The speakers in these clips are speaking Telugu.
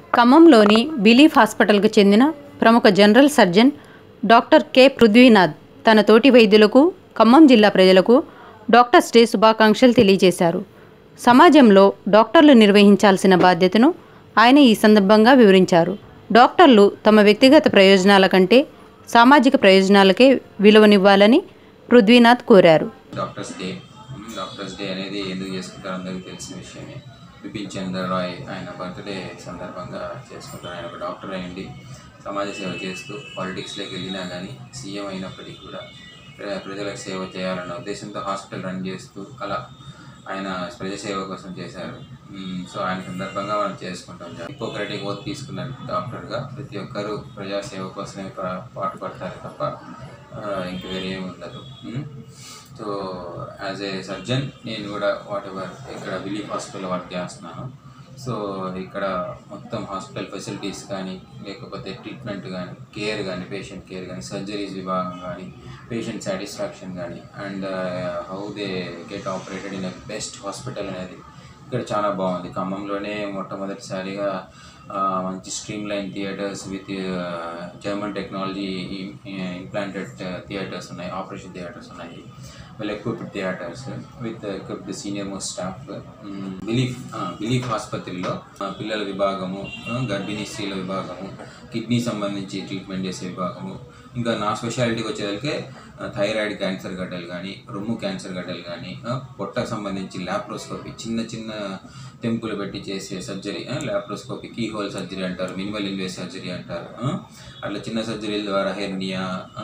ఖమ్మంలోని బిలీఫ్ హాస్పిటల్కు చెందిన ప్రముఖ general surgeon doctor K Prithvinath తన తోటి వైద్యులకు ఖమ్మం జిల్లా ప్రజలకు డాక్టర్స్ డే శుభాకాంక్షలు తెలియజేశారు సమాజంలో డాక్టర్లు నిర్వహించాల్సిన బాధ్యతను ఆయన ఈ సందర్భంగా వివరించారు డాక్టర్లు తమ వ్యక్తిగత ప్రయోజనాల కంటే సామాజిక ప్రయోజనాలకే విలువనివ్వాలని పృథ్వీనాథ్ కోరారు doctors day hmm, doctors day అనేది ఎందుకు చేసుకుంటారో అందరికీ తెలిసిన విషయమే బిపిన్ చంద్ర రాయ్ ఆయన బర్త్డే సందర్భంగా చేసుకుంటారు ఆయన ఒక డాక్టర్ అయ్యండి సమాజ సేవ చేస్తూ పాలిటిక్స్లోకి వెళ్ళినా కానీ సీఎం అయినప్పటికీ కూడా ప్ర- ప్రజలకు సేవ చేయాలన్న ఉద్దేశంతో హాస్పిటల్ రన్ చేస్తూ అలా ఆయన ప్రజాసేవ కోసం చేశారు మ్, సో ఆయన సందర్భంగా మనం చేసుకుంటాం హిపోక్రటిక్ ఓత్ తీసుకున్నారు డాక్టర్గా ప్రతి ఒక్కరూ ప్రజాసేవ కోసమే పా- పాటుపడతారు తప్ప ఆ, ఇంక వేరే ఏమి ఉండదు hmm, so as a surgeon నేను కూడా వాట్ ఎవర్ ఇక్కడ బిలీఫ్ హాస్పిటల్ వర్క్ చేస్తున్నాను సో ఇక్కడ మొత్తం హాస్పిటల్ ఫెసిలిటీస్ కానీ లేకపోతే ట్రీట్మెంట్ కానీ కేర్ కానీ పేషెంట్ కేర్ కానీ సర్జరీస్ విభాగం కానీ పేషెంట్ సాటిస్ఫాక్షన్ కానీ and how they get operated in a best hospital అనేది ఇక్కడ చాలా బాగుంది ఖమ్మంలోనే మొట్టమొదటిసారిగా ఆ, మంచి streamline theatres with German technology implanted theatres ఉన్నాయి ఆపరేషన్ థియేటర్స్ ఉన్నాయి well equipped theatres with equipped senior most staff belief belief ఆసుపత్రిలో ఆ, పిల్లల విభాగము ఆ, గర్భిణీ స్త్రీల విభాగము కిడ్నీ సంబంధించి ట్రీట్మెంట్ చేసే విభాగము ఇంకా నా స్పెషాలిటీకి వచ్చేసరికి ఆ, థైరాయిడ్ క్యాన్సర్ గడ్డలు కానీ రొమ్ము క్యాన్సర్ గడ్డలు కానీ ఆ, పొట్టకు సంబంధించి ల్యాప్రోస్కోపీ చిన్న చిన్న టెంపులు పెట్టి చేసే surgery laparoscopy keyhole surgery అంటారు మినిమల్ ఇన్వేస్ సర్జరీ అంటారు ఆ, అట్లా చిన్న సర్జరీల ద్వారా హెర్నియా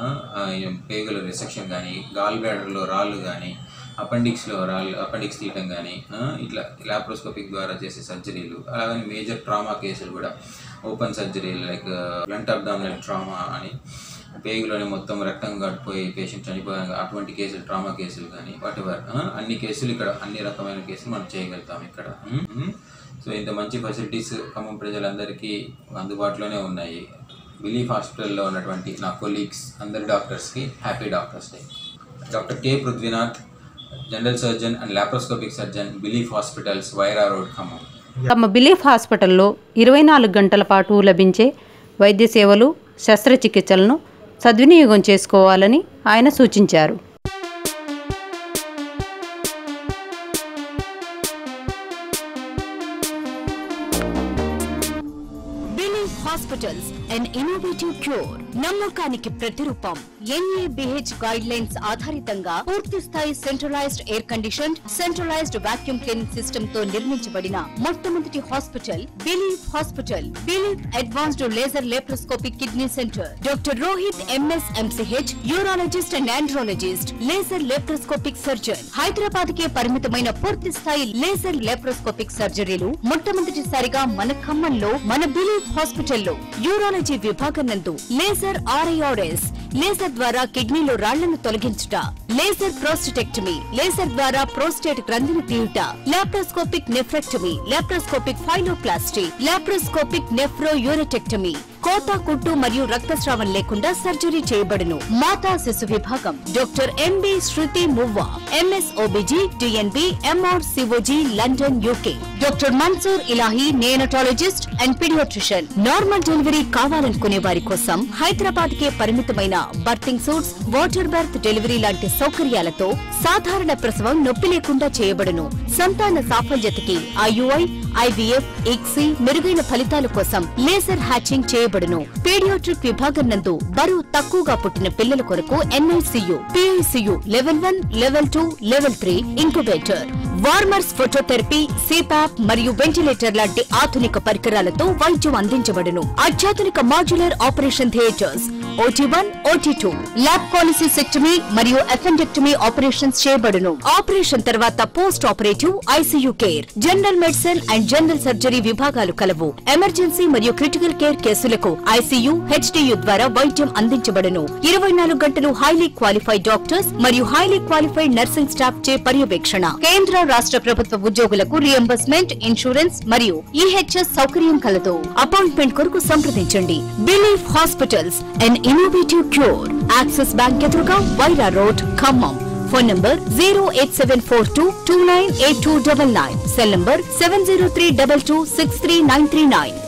పేగుల రిసెక్షన్ కానీ గాల్ బ్లాడర్లో రాళ్ళు కానీ అపెండిక్స్లో రాళ్ళు అపెండిక్స్ తీయటం కానీ ఆ, ఇట్లా ల్యాప్రోస్కోపిక్ ద్వారా చేసే సర్జరీలు అలాగని మేజర్ ట్రామా కేసులు కూడా ఓపెన్ సర్జరీలు లైక్ బ్లంట్ అబ్డామినల్ ట్రామా అని పేగులోనే మొత్తం రక్తం కట్టిపోయి పేషెంట్ చనిపోయాక అటువంటి కేసులు ట్రామా కేసులు కానీ వాట్ ఎవర్ అన్ని కేసులు ఇక్కడ అన్ని రకమైన కేసులు మనం చేయగలుగుతాం ఇక్కడ సో ఇంత మంచి ఫెసిలిటీస్ ఖమ్మం ప్రజలందరికీ అందుబాటులోనే ఉన్నాయి బిలీఫ్ హాస్పిటల్లో ఉన్నటువంటి నా కొలీగ్స్ అందరి డాక్టర్స్కి happy doctors day doctor K Prithvinath general surgeon and laparoscopic surgeon belief hospitals Wyra road Khammam తమ బిలీఫ్ హాస్పిటల్లో ఇరవై నాలుగు గంటల పాటు లభించే వైద్య సేవలు శస్త్రచికిత్సలను సద్వినియోగం చేసుకోవాలని ఆయన సూచించారు believe hospitals and innovative cure నమ్మకానికి ప్రతిరూపం ఎన్ఏబిహెచ్ గైడ్ లైన్స్ ఆధారితంగా పూర్తి స్థాయి centralised air condition centralised vacuum cleaning system తో నిర్మించబడిన మొట్టమొదటి hospital believe hospital believe advanced laser laparoscopic kidney centre doctor Rohit MS MCh urologist and andrologist laser laparoscopic surgeon Hyderabad కే పరిమితమైన పూర్తి స్థాయి లేజర్ లేప్రోస్కోపిక్ సర్జరీలు మొట్టమొదటిసారిగా మన ఖమ్మంలో మన బిలీవ్ హాస్పిటల్లో యూరాలజీ విభాగం నందు లేజర్ ఆర్ఐఆర్ఎస్ లేజర్ ద్వారా కిడ్నీలో రాళ్లను తొలగించుట లేజర్ ప్రోస్టెక్టమీ లేజర్ ద్వారా ప్రోస్టేట్ గ్రంథిని తీయుట laparoscopic nephrectomy laparoscopic pyeloplasty laparoscopic nephro ureterectomy కోత కుట్టు మరియు రక్తస్రావం లేకుండా సర్జరీ చేయబడును మాతా శిశు విభాగం doctor MB Sruthi Muvva MS OBG DNB MR COG London UK doctor Mansoor Ilahi neonatologist and paediatrician normal delivery కావాలనుకునే వారి కోసం హైదరాబాద్ కే పరిమితమైన birthing suites water birth delivery లాంటి సౌకర్యాలతో సాధారణ ప్రసవం నొప్పి లేకుండా చేయబడును సంతాన సాఫల్యతకి ఐయుఐ ఐవీఎఫ్ ఇక్సీ మెరుగైన ఫలితాల కోసం లేజర్ హ్యాచింగ్ చేయబడును పీడియాట్రిక్ విభాగం నందు బరువు తక్కువగా పుట్టిన పిల్లల కొరకు NICU PICU level one level two level three incubator warmers phototherapy CPAP మరియు వెంటిలేటర్ లాంటి ఆధునిక పరికరాలతో వైద్యం అందించబడును అత్యాధునిక modular operation theatres OT one OT two lab పాలిసిసెక్టమీ మరియు అఫెండెక్టమీ ఆపరేషన్స్ చేయబడును ఆపరేషన్ తర్వాత post operative ICU care general medicine and general surgery విభాగాలు కలవు ఎమర్జెన్సీ మరియు క్రిటికల్ కేర్ కేసులకు ఐసీయూ హెచ్డియు ద్వారా వైద్యం అందించబడును ఇరవై నాలుగు గంటలు హైలీ క్వాలిఫైడ్ డాక్టర్స్ మరియు హైలీ క్వాలిఫైడ్ నర్సింగ్ స్టాఫ్ చే పర్యవేక్షణ కేంద్ర రాష్ట్ర ప్రభుత్వ ఉద్యోగులకు రియంబర్స్మెంట్ ఇన్సూరెన్స్ మరియు ఈహెచ్ఎస్ సౌకర్యం కలదు అపాయింట్మెంట్ కొరకు సంప్రదించండి belief hospitals and innovative cure Axis bank ఎదురుగా Wyra road Khammam phone number zero eight seven four two two nine eight two double nine cell number seven zero three double two six three nine three nine